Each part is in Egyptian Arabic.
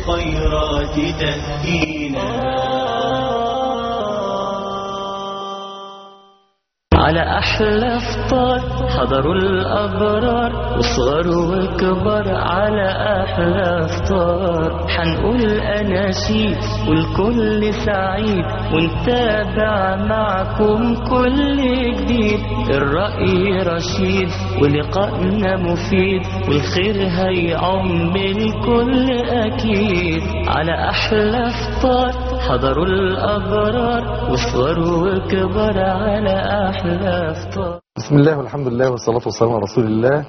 الخيرات تهدينا على أحلى فطار حضروا الأبرار وصغار وكبار على أحلى فطار حنقول أناشيد والكل سعيد ونتابع معكم كل جديد الرأي رشيد ولقائنا مفيد والخير هيعم الكل أكيد على أحلى فطار حضروا الأبرار وصغار وكبار على أحلى فطار بسم الله والحمد لله والصلاة والسلام على رسول الله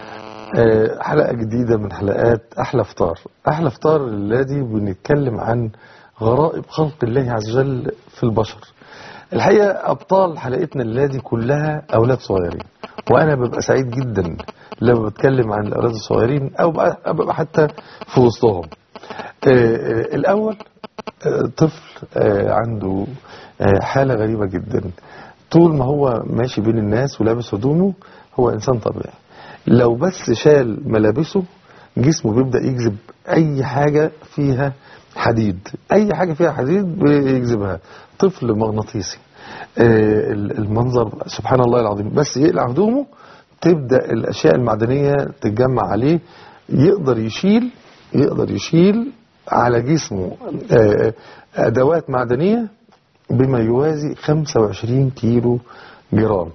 آه، حلقة جديدة من حلقات أحلى فطار أحلى فطار الذي بنتكلم عن غرائب خلق الله عز وجل في البشر الحقيقة أبطال حلقتنا الذي كلها أولاد صغيرين وأنا ببقى سعيد جدا لما بتكلم عن الأولاد الصغيرين أو بقى- أبقى حتى في وسطهم آه، آه، الأول آه، طفل آه، عنده آه، حالة غريبة جدا طول ما هو ماشي بين الناس ولابس هدومه هو إنسان طبيعي لو بس شال ملابسه جسمه بيبدأ يجذب أي حاجة فيها حديد أي حاجة فيها حديد بيجذبها طفل مغناطيسي آه، المنظر سبحان الله العظيم بس يقلع هدومه تبدأ الأشياء المعدنية تتجمع عليه يقدر يشيل يقدر يشيل على جسمه آه، أدوات معدنية بما يوازي 25 كيلو جرام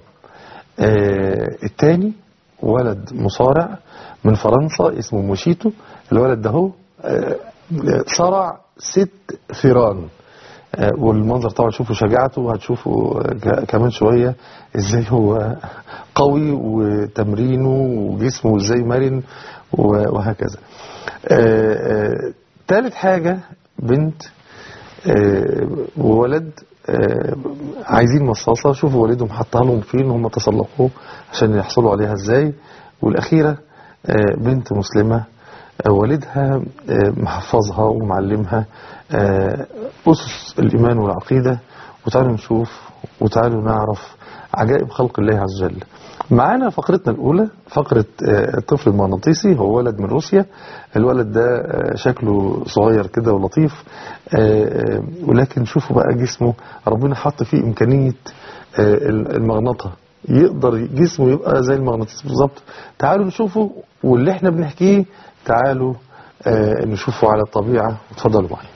آه، التاني ولد مصارع من فرنسا اسمه موشيتو الولد ده هو آه، صرع ست ثيران آه، والمنظر طبعا شوفوا شجاعته هتشوفوا آه، ك- كمان شوية ازاي هو قوي وتمرينه وجسمه ازاي مرن و- وهكذا آه، آه، تالت حاجة بنت آه، وولد آه، عايزين مصاصة شوفوا والدهم حطها لهم فين هم تسلقوا عشان يحصلوا عليها ازاي والأخيرة آه، بنت مسلمة آه، والدها آه، محفظها ومعلمها آه، أسس الإيمان والعقيدة وتعالوا نشوف وتعالوا نعرف عجائب خلق الله عز وجل معانا فقرتنا الأولى فقرة آه، الطفل المغناطيسي هو ولد من روسيا الولد ده آه، شكله صغير كده ولطيف آه، آه، ولكن شوفوا بقى جسمه ربنا حط فيه إمكانية آه، المغناطة يقدر جسمه يبقى زي المغناطيس بالظبط تعالوا نشوفه واللي احنا بنحكيه تعالوا آه، نشوفه على الطبيعة وتفضلوا معي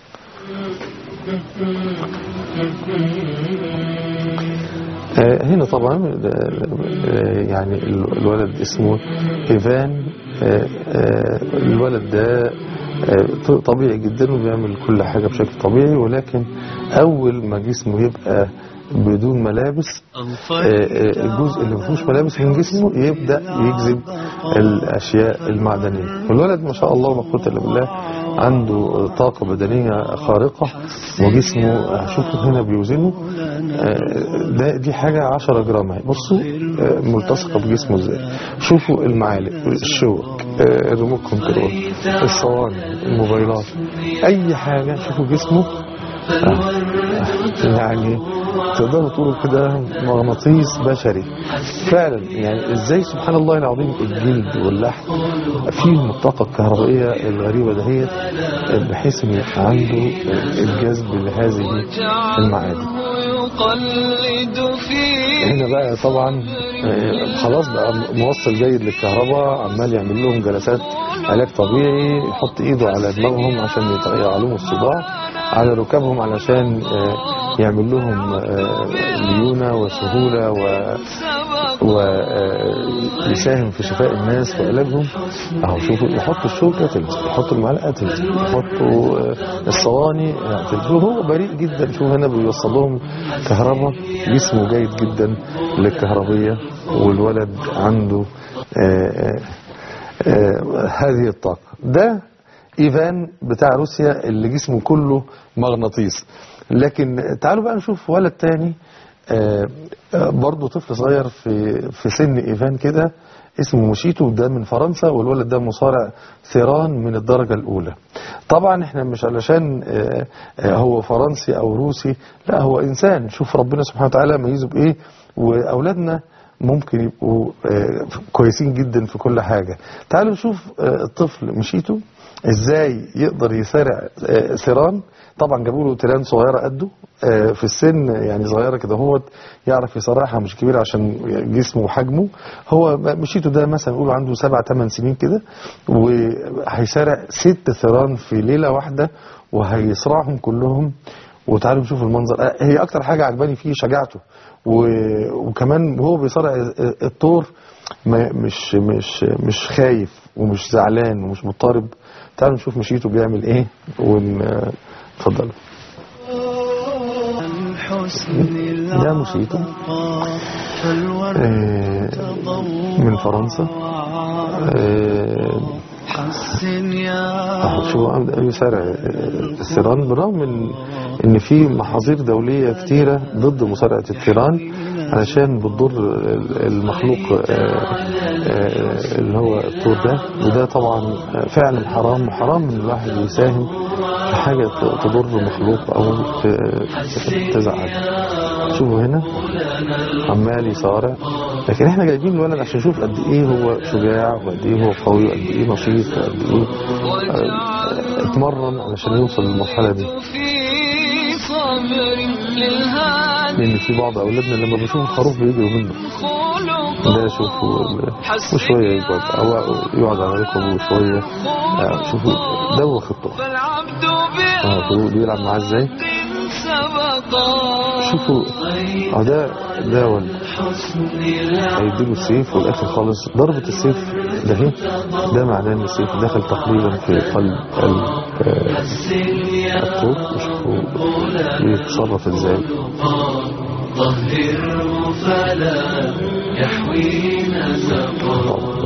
آه، هنا طبعا آه، يعني ال- الولد اسمه ايفان آه، آه، الولد ده آه، ط- طبيعي جدا وبيعمل كل حاجة بشكل طبيعي ولكن أول ما جسمه يبقى بدون ملابس آه، آه، الجزء اللي مفيهوش ملابس من جسمه يبدأ يجذب الأشياء المعدنية والولد ما شاء الله لا قوة إلا بالله عنده طاقة بدنية خارقة وجسمه شوفوا هنا بيوزنه آه، ده دي حاجة 10 جرام اهي بصوا آه، ملتصقة بجسمه ازاي شوفوا المعالق الشوك آه، الريموت كنترول الصواني الموبايلات اي حاجة شوفوا جسمه آه، يعني تقدروا تقولوا كده مغناطيس بشري فعلا يعني ازاي سبحان الله العظيم الجلد واللحم فيهم الطاقة الكهربائية الغريبة دهيت بحيث ان يبقى عنده الجذب لهذه المعادن يقلد في هنا بقى طبعا آه، خلاص بقى موصل جيد للكهرباء عمال يعمل لهم جلسات علاج طبيعي يحط ايده على دماغهم عشان يطلع لهم الصداع على ركابهم علشان آه، يعمل لهم آه، ليونة وسهولة و ويساهم في شفاء الناس وعلاجهم اهو شوفوا يحطوا الشوكة تلزق يحطوا المعلقة تلزق يحطوا آه، الصواني آه، تلزق هو بريء جدا شوف هنا بيوصل لهم كهرباء جسمه جيد جدا للكهربية والولد عنده آه، آه، آه، هذه الطاقة ده إيفان بتاع روسيا اللي جسمه كله مغناطيس لكن تعالوا بقى نشوف ولد تاني آه، آه، برضه طفل صغير في في سن إيفان كده اسمه موشيتو ده من فرنسا والولد ده مصارع ثيران من الدرجة الأولى طبعا احنا مش علشان آه، آه، هو فرنسي أو روسي لا هو إنسان شوف ربنا سبحانه وتعالى ميزه بإيه وأولادنا ممكن يبقوا آه، كويسين جدا في كل حاجة تعالوا نشوف آه، الطفل مشيته ازاي يقدر يسارع آه، سيران طبعا جابوا له تيران صغيره قده آه، في السن يعني صغيره كده هو يعرف يصارعها مش كبيره عشان جسمه وحجمه هو مشيته ده مثلا يقولوا عنده سبع ثمان سنين كده وهيسارع ست ثيران في ليله واحده وهيصرعهم كلهم وتعالوا نشوف المنظر آه، هي اكتر حاجه عجباني فيه شجاعته و- وكمان وهو بيصارع الطور ما مش مش مش خايف ومش زعلان ومش مضطرب تعالوا نشوف مشيته بيعمل ايه ون اتفضلوا ده مشيته آه، من فرنسا آه، حسن يا أهو شو عم يسارع آه، الثيران بالرغم من ان في محاذير دوليه كتيره ضد مسارعه الثيران علشان بتضر المخلوق آه، آه، اللي هو الطور ده وده طبعا آه، فعلا حرام وحرام ان الواحد يساهم في حاجه ت- تضر مخلوق او ت- تزعل شوفوا هنا عمال يصارع لكن احنا جايبين الولد عشان نشوف قد ايه هو شجاع وقد ايه هو قوي وقد ايه نشيط وقد ايه آه، اتمرن علشان يوصل للمرحله دي في صبر للهادي لان في بعض اولادنا لما بيشوفوا الخروف بيجروا منه خلق ده شوفوا ال- وشويه يقعد او يقعد على ركبه وشويه آه، شوفوا دوخ الطفل فالعبد اه شوفوا بيلعب معاه ازاي بحق سبقا شوفوا اه ده ده ولد هيديله السيف والاخر خالص ضربة السيف ده اهي ده معناه ان السيف دخل تقريبا في قلب ال- آه، الطور وشوفوا بيتصرف ازاي طهره فلا يحوي نزقا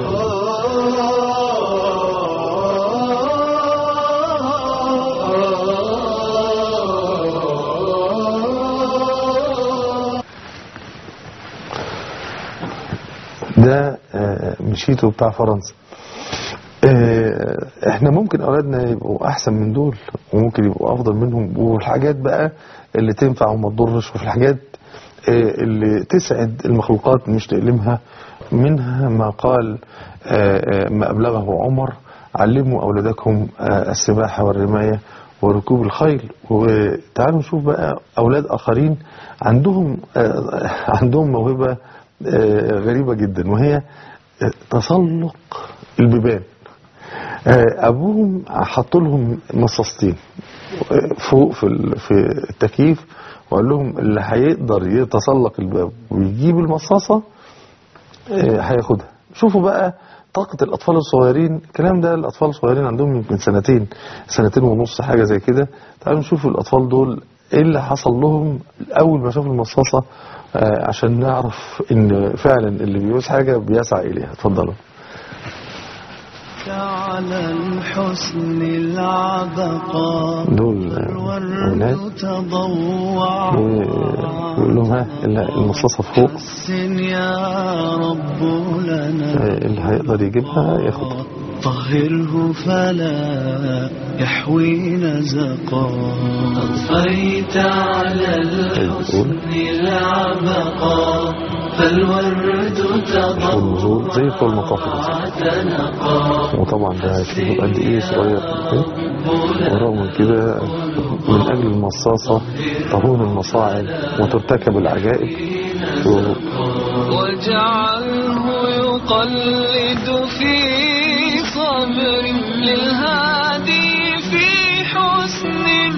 ده آه، مشيته بتاع فرنسا آه، احنا ممكن اولادنا يبقوا احسن من دول وممكن يبقوا افضل منهم والحاجات بقى اللي تنفع وما تضرش وفي الحاجات آه، اللي تسعد المخلوقات مش تألمها منها ما قال آه، آه، ما أبلغه عمر علموا أولادكم آه، السباحة والرماية وركوب الخيل وتعالوا نشوف بقى أولاد آخرين عندهم آه، عندهم موهبة آه، غريبة جدا وهي آه، تسلق البيبان آه، ابوهم حط لهم مصاصتين آه، فوق في ال- في التكييف وقال لهم اللي هيقدر يتسلق الباب ويجيب المصاصه آه، هياخدها شوفوا بقى طاقة الأطفال الصغيرين الكلام ده الأطفال الصغيرين عندهم يمكن سنتين سنتين ونص حاجة زي كده تعالوا نشوفوا الأطفال دول إيه اللي حصل لهم أول ما شافوا المصاصة آه، عشان نعرف إن فعلا اللي بيعوز حاجة بيسعى إليها اتفضلوا على الحسن العبقى دول آه، أولاد والورد تضوع ويقول لهم ها المصاصة فوق حسن يا رب لنا آه، اللي هيقدر يجيبها ياخدها طهره فلا يحوي نزقا أضفيت على الحسن العبقى فالورد شوفوا النزول زي بتوع المطاف تنقى وطبعا ده شوفوا قد ايه صغير كده. ورغم من كده من اجل المصاصة تهون المصاعب وترتكب العجائب شوفوا واجعله يقلد في صبر للهادي في حسن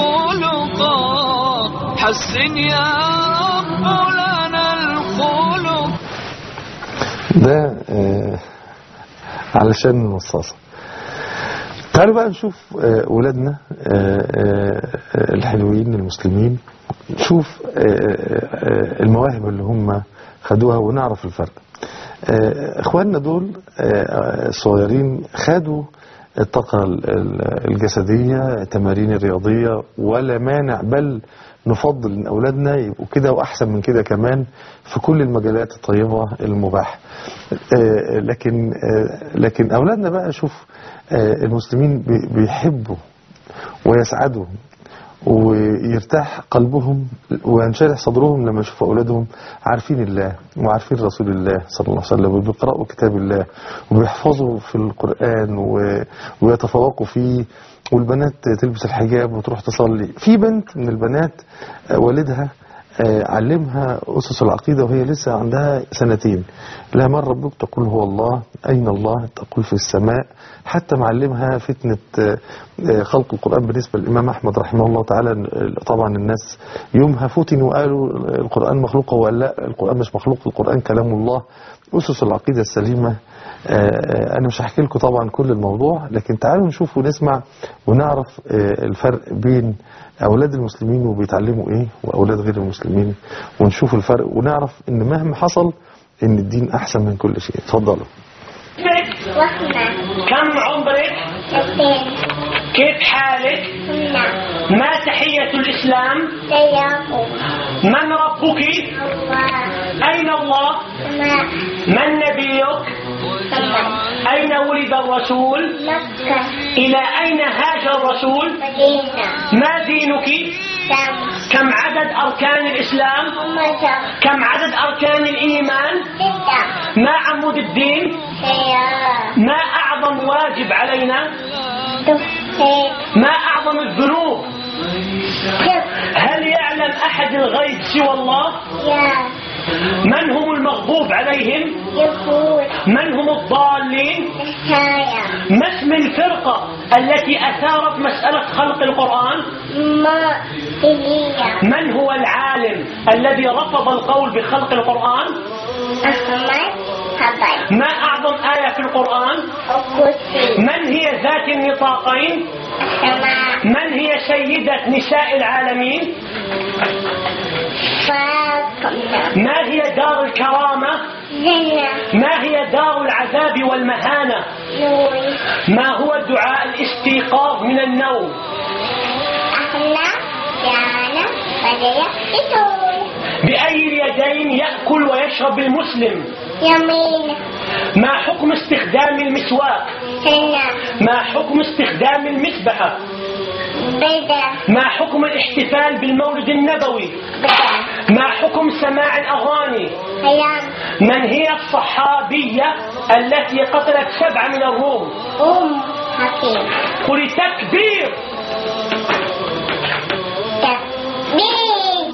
خلقا حسن يا رب لنا الخلق ده آه علشان المصاصة تعالوا بقى نشوف آه ولادنا آه آه الحلوين المسلمين نشوف آه آه المواهب اللي هم خدوها ونعرف الفرق آه اخواننا دول آه الصغيرين خدوا الطاقة ال- ال- الجسدية التمارين الرياضية ولا مانع بل نفضل ان اولادنا يبقوا كده واحسن من كده كمان في كل المجالات الطيبة المباحة آه، لكن آه، لكن اولادنا بقى شوف آه، المسلمين بي- بيحبوا ويسعدوا ويرتاح قلبهم وينشرح صدرهم لما يشوفوا أولادهم عارفين الله وعارفين رسول الله صلى الله عليه وسلم وبيقرأوا كتاب الله وبيحفظوا في القرآن و- ويتفوقوا فيه والبنات تلبس الحجاب وتروح تصلي في بنت من البنات آه، والدها آه، علمها أسس العقيدة وهي لسه عندها سنتين لها مرة ربك تقول هو الله أين الله تقول في السماء حتى معلمها فتنة آه، آه، خلق القرآن بالنسبة للإمام أحمد رحمه الله تعالى آه، طبعا الناس يومها فتنوا وقالوا القرآن مخلوق وقال لا القرآن مش مخلوق القرآن كلام الله أسس العقيدة السليمة آه، أنا مش هحكي لكم طبعا كل الموضوع لكن تعالوا نشوف ونسمع ونعرف آه، الفرق بين أولاد المسلمين وبيتعلموا إيه وأولاد غير المسلمين ونشوف الفرق ونعرف إن مهما حصل إن الدين أحسن من كل شيء اتفضلوا وحنا كم عمرك اثنين كيف حالك هنا ما تحية الإسلام سياقوا من ربك الله أين الله سماء من نبيك سماء أين ولد الرسول مكة إلى أين هاجر الرسول مدينة ما دينك شمس كم عدد أركان الإسلام مصر كم عدد أركان الإيمان ستة ما عمود الدين سيارة ما أعظم واجب علينا تفسير ما أعظم الذنوب كف هل يعلم أحد الغيب سوى الله يا من هم المغضوب عليهم يقول من هم الضالين الحياة ما اسم الفرقة التي أثارت مسألة خلق القرآن ما إليا من هو العالم الذي رفض القول بخلق القرآن أحمد حبل ما أعظم آية في القرآن القدسي من هي ذات النطاقين السماء من هي سيدة نساء العالمين فاطمة ما هي دار الكرامة زينة ما هي دار العذاب والمهانة نور ما هو دعاء الاستيقاظ من النوم أحنا جانا بدأ يقول بأي اليدين يأكل ويشرب المسلم يمين ما حكم استخدام المسواك سنة ما حكم استخدام المسبحة بدأ ما حكم الاحتفال بالمولد النبوي بدأ ما حكم سماع الأغاني هيام من هي الصحابية التي قتلت سبعة من الروم أم حكيم قل تكبير تكبير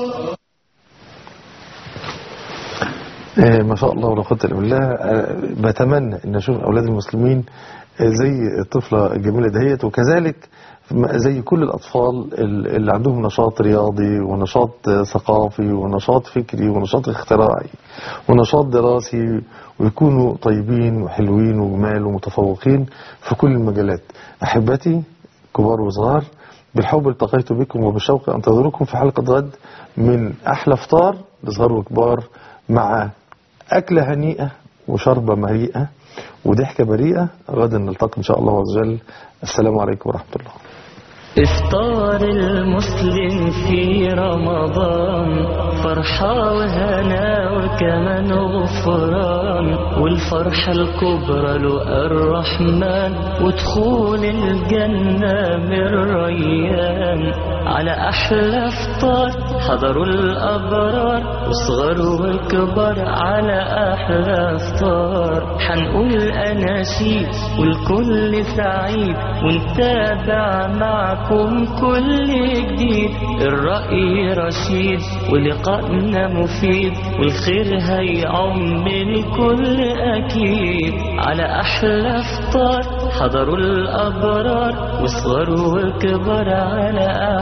آه، ما شاء الله ولا قوة إلا بالله آه، بتمنى ان اشوف اولاد المسلمين آه، زي الطفلة الجميلة دهيت وكذلك م- زي كل الاطفال ال- اللي عندهم نشاط رياضي ونشاط آه، ثقافي ونشاط فكري ونشاط اختراعي ونشاط دراسي ويكونوا طيبين وحلوين وجمال ومتفوقين في كل المجالات احبتي كبار وصغار بالحب التقيت بكم وبالشوق انتظركم في حلقة غد من احلى فطار لصغار وكبار مع أكلة هنيئة وشربة مريئة وضحكة بريئة غدا نلتقي إن شاء الله عز وجل السلام عليكم ورحمة الله إفطار المسلم في رمضان فرحة وهنا وكمان غفران والفرحة الكبرى لقى الرحمن ودخول الجنة من ريان على أحلى فطار حضروا الأبرار وصغر وكبر على أحلى فطار حنقول أناشيد والكل سعيد ونتابع معكم كل جديد الرأي رشيد ولقائنا مفيد والخير هيعم الكل أكيد على أحلى فطار حضروا الأبرار وصغر وكبر على